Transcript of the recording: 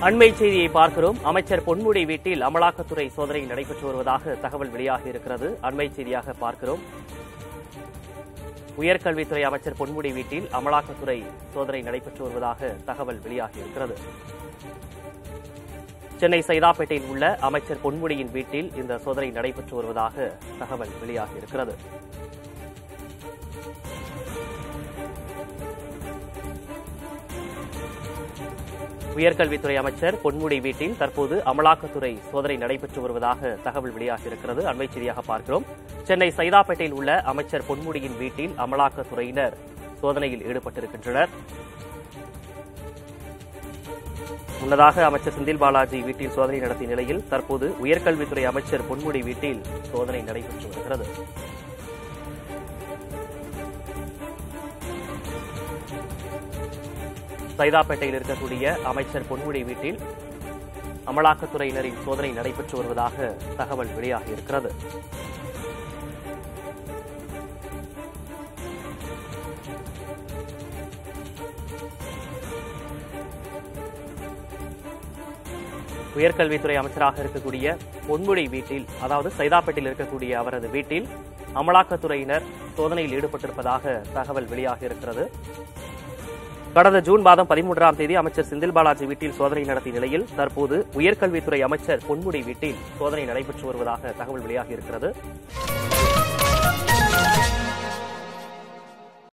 அண்மை செய்தியை பார்க்கிறோம் அமைச்சர் பொன்முடி வீட்டில் அமலாக்கத்துறை சோதனை நடைபெற்று வருவதாக தகவல் வெளியாகி இருக்கிறது அண்மை செய்தியாக பார்க்கிறோம் உயர்கல்வித்துறை அமைச்சர் பொன்முடி வீட்டில் அமலாக்கத்துறை சோதனை நடைபெற்று வருவதாக தகவல் வெளியாகி இருக்கிறது சென்னை சைதாப்பேட்டையில் உள்ள அமைச்சர் பொன்முடியின் வீட்டில் இந்த சோதனை நடைபெற்று வருவதாக தகவல் வெளியாகி இருக்கிறது உயர்கல்வித்துறை அமைச்சர் பொன்முடி வீட்டில் தற்போது அமலாக்கத்துறை சோதனை நடைபெற்று வருவதாக தகவல் வெளியாகியிருக்கிறது அண்மை செய்தியாக பார்க்கிறோம் சென்னை சைதாப்பேட்டையில் உள்ள அமைச்சர் பொன்முடியின் வீட்டில் அமலாக்கத்துறையினர் சோதனையில் ஈடுபட்டிருக்கின்றனர் முன்னதாக அமைச்சர் செந்தில் பாலாஜி வீட்டில் சோதனை நடத்திய நிலையில் தற்போது உயர்கல்வித்துறை அமைச்சர் பொன்முடி வீட்டில் சோதனை நடைபெற்று வருகிறது சைதாப்பேட்டையில் இருக்கக்கூடிய அமைச்சர் பொன்முடி வீட்டில் அமலாக்கத்துறையினரின் சோதனை நடைபெற்று வருவதாக தகவல் வெளியாகி இருக்கிறது உயர்கல்வித்துறை அமைச்சராக இருக்கக்கூடிய பொன்முடி வீட்டில் அதாவது சைதாப்பேட்டையில் இருக்கக்கூடிய அவரது வீட்டில் அமலாக்கத்துறையினர் சோதனையில் ஈடுபட்டிருப்பதாக தகவல் வெளியாகி இருக்கிறது கடந்த ஜூன் மாதம் பதிமூன்றாம் தேதி அமைச்சர் செந்தில் பாலாஜி வீட்டில் சோதனை நடத்திய நிலையில் தற்போது உயர்கல்வித்துறை அமைச்சர் பொன்முடி வீட்டில் சோதனை நடைபெற்று வருவதாக தகவல் வெளியாகி இருக்கிறது